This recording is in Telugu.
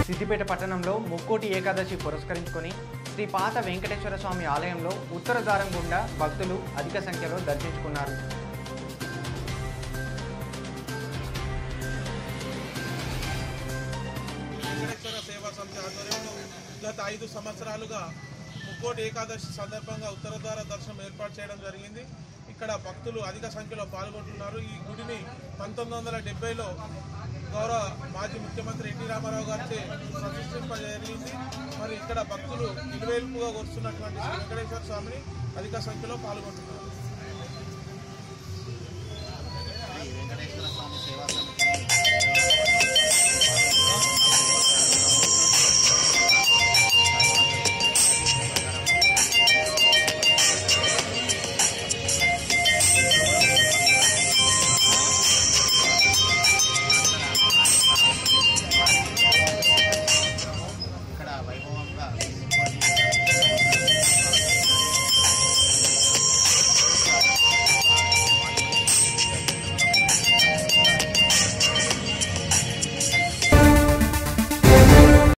సిద్దిపేట పట్టణంలో ముక్కోటి ఏకాదశి పురస్కరించుకొని శ్రీ పాత వెంకటేశ్వర స్వామి ఆలయంలో ఉత్తర ద్వారం గుండా భక్తులు అధిక సంఖ్యలో దర్శించుకున్నారు వెంకటేశ్వర సేవా సమితి ఆధ్వర్యంలో గత ఐదు సంవత్సరాలుగా ముక్కోటి ఏకాదశి సందర్భంగా ఉత్తర ద్వార దర్శనం ఏర్పాటు చేయడం జరిగింది ఇక్కడ భక్తులు అధిక సంఖ్యలో పాల్గొంటున్నారు ఈ గుడిని పంతొమ్మిది వందల డెబ్బైలో గౌరవ మాజీ ముఖ్యమంత్రి ఎన్టీ రామారావు గారిచే ప్రతిష్ఠింపజరిగింది మరి ఇక్కడ భక్తులు ఇరువేల్పుగా వస్తున్నటువంటి శ్రీ వెంకటేశ్వర స్వామిని అధిక సంఖ్యలో పాల్గొంటున్నారు